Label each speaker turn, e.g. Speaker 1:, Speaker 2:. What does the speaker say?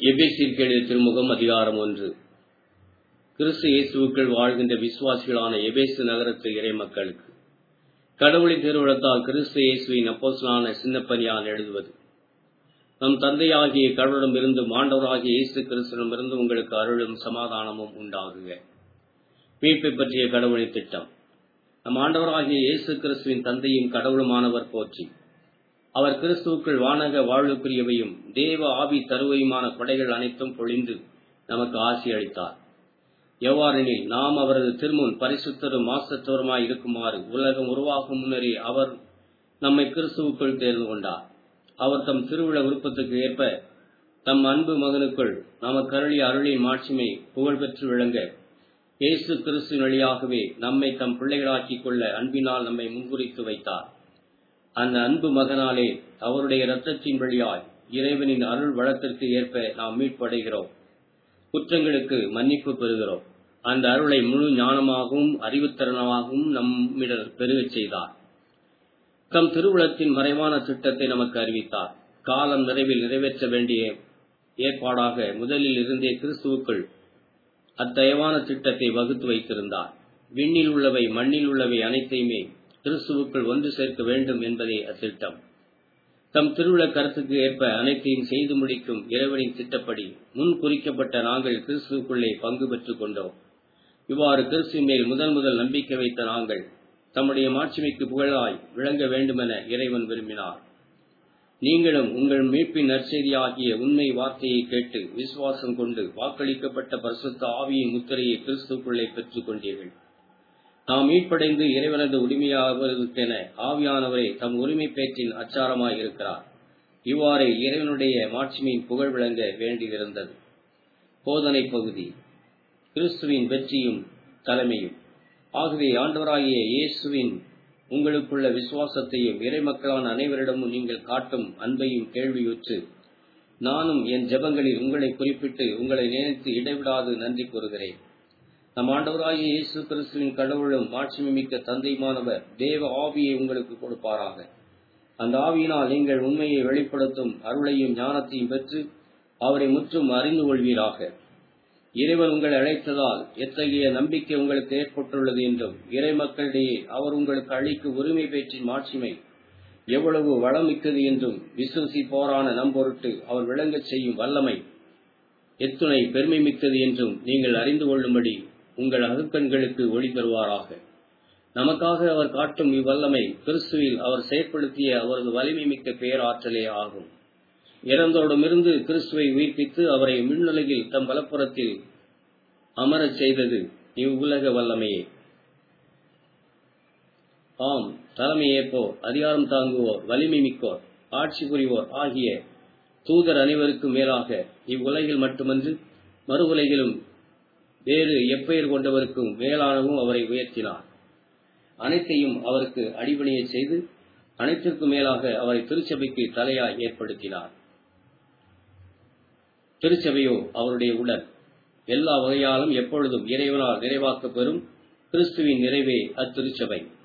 Speaker 1: எபேசிற்கு எழுதிய திருமுகம் அதிகாரம் ஒன்று கிறிஸ்து இயேசுவுக்குள் வாழ்கின்ற விசுவாசிகளான எபேசு நகரத்து இறை மக்களுக்கு கடவுளின் திருவிழத்தால் கிறிஸ்து இயேசுவின் அப்போஸ்தலனான சின்னப்பனியான் எழுதுவது நம் தந்தையாகிய கடவுளிடமிருந்தும் ஆண்டவராகிய இயேசு கிறிஸ்துவிடமிருந்து உங்களுக்கு அருளும் சமாதானமும் உண்டாகுக மீட்பை பற்றிய கடவுளின் திட்டம் நம் ஆண்டவராகிய இயேசு கிறிஸ்துவின் தந்தையும் கடவுளுமானவர் போற்றி அவர் கிறிஸ்துவுக்குள் வானக வாழ்வுக்குரியவையும் தேவ ஆவி தருவையுமான கொடைகள் அனைத்தும் பொழிந்து நமக்கு ஆசி அளித்தார் எவ்வாறெனில் நாம் அவரது திருமுன் பரிசுத்தரும் மாசத்தோருமாய் இருக்குமாறு உலகம் உருவாகும் முன்னரே அவர் நம்மை கிறிஸ்துவுக்குள் தேர்ந்து கொண்டார் அவர் தம் திருவிழ விருப்பத்துக்கு ஏற்ப தம் அன்பு மகனுக்குள் நமக்கு அருளிய அருளின் மாட்சிமை புகழ்பெற்று விளங்க இயேசு கிறிஸ்துவின் வழியாகவே நம்மை தம் பிள்ளைகளாக்கிக் கொள்ள அன்பினால் நம்மை முன்குறித்து வைத்தார் அந்த அன்பு மகனாலே அவருடைய இரத்தத்தின் வழியாய் இறைவனின் அருள் வளத்திற்கு ஏற்ப நாம் மீட்படைகிறோம் குற்றங்களுக்கு மன்னிப்பு பெறுகிறோம் அந்த அருளை முழு ஞானமாகவும் அறிவுத்திறனமாகவும் நம்மிடர் பெருகச் செய்தார் தம் திருவுளத்தின் மறைவான திட்டத்தை நமக்கு அறிவித்தார் காலம் நிறைவில் நிறைவேற்ற வேண்டிய ஏற்பாடாக முதலில் இருந்தே கிறிஸ்துவுக்குள் அத்தயவான திட்டத்தை வகுத்து வைத்திருந்தார் விண்ணில் உள்ளவை மண்ணில் உள்ளவை அனைத்தையுமே கிறிஸ்துவுக்குள் ஒன்று சேர்க்க வேண்டும் என்பதே அத்திட்டம் தம் திருவிழ கருத்துக்கு ஏற்ப அனைத்தையும் செய்து முடிக்கும் இறைவனின் திட்டப்படி முன் குறிக்கப்பட்ட நாங்கள் கிறிஸ்துவுக்குள்ளே பங்கு பெற்றுக் கொண்டோம் இவ்வாறு கிறிஸ்து மேல் முதல் முதல் நம்பிக்கை வைத்த நாங்கள் தம்முடைய மாட்சிமைக்கு புகழாய் விளங்க வேண்டுமென இறைவன் விரும்பினார் நீங்களும் உங்கள் மீட்பின் நற்செய்தியாகிய உண்மை வார்த்தையை கேட்டு விசுவாசம் கொண்டு வாக்களிக்கப்பட்ட பரிசுத்த ஆவியின் முத்திரையை கிறிஸ்துக்குள்ளே பெற்றுக் கொண்டீர்கள் நாம் மீட்படைந்து இறைவனது உரிமையாவதற்கென ஆவியானவரே தம் உரிமை பேச்சின் அச்சாரமாய் இருக்கிறார் இவ்வாறு இறைவனுடைய மாட்சிமையின் புகழ் விளங்க வேண்டியிருந்தது போதனை பகுதி கிறிஸ்துவின் வெற்றியும் தலைமையும் ஆகவே ஆண்டவராகிய இயேசுவின் உங்களுக்குள்ள விசுவாசத்தையும் இறைமக்களான அனைவரிடமும் நீங்கள் காட்டும் அன்பையும் கேள்வியுற்று நானும் என் ஜெபங்களில் உங்களை குறிப்பிட்டு உங்களை நினைத்து இடைவிடாது நன்றி கூறுகிறேன் நம் ஆண்டவராகிய இயேசு கிறிஸ்துவின் கடவுளும் மாட்சிமை மிக்க தந்தைமானவர் தேவ ஆவியை உங்களுக்கு கொடுப்பாராக அந்த ஆவியினால் நீங்கள் உண்மையை வெளிப்படுத்தும் அருளையும் ஞானத்தையும் பெற்று அவரை முற்றும் அறிந்து கொள்வீராக இறைவன் உங்களை அழைத்ததால் எத்தகைய நம்பிக்கை உங்களுக்கு ஏற்பட்டுள்ளது என்றும் இறை மக்களிடையே அவர் உங்களுக்கு அளிக்கும் உரிமை பேச்சின் மாட்சிமை எவ்வளவு வளமிக்கது என்றும் விசுவசி போரான நம்பொருட்டு அவர் விளங்கச் செய்யும் வல்லமை எத்துணை பெருமை மிக்கது என்றும் நீங்கள் அறிந்து கொள்ளும்படி உங்கள் அகுக்கண்களுக்கு ஒளி தருவாராக நமக்காக அவர் காட்டும் இவ்வல்லமை கிறிஸ்துவில் அவர் செயற்படுத்திய அவரது வலிமை மிக்க பேராற்றலே ஆகும் இறந்தோடமிருந்து கிறிஸ்துவை உயிர்ப்பித்து அவரை மின்னுலகில் தம் வலப்புறத்தில் அமரச் செய்தது இவ்வுலக வல்லமையே ஆம் தலைமையேற்போர் அதிகாரம் தாங்குவோர் வலிமை மிக்கோர் ஆட்சி புரிவோர் ஆகிய தூதர் அனைவருக்கும் மேலாக இவ்வுலகில் மட்டுமன்று மறு உலகிலும் வேறு எப்பெயர் கொண்டவருக்கும் மேலானவும் அவரை உயர்த்தினார் அனைத்தையும் அவருக்கு அடிபணிய செய்து அனைத்திற்கும் மேலாக அவரை திருச்சபைக்கு தலையாய் ஏற்படுத்தினார் திருச்சபையோ அவருடைய உடல் எல்லா வகையாலும் எப்பொழுதும் இறைவனால் நிறைவாக்க பெறும் கிறிஸ்துவின் நிறைவே அத்திருச்சபை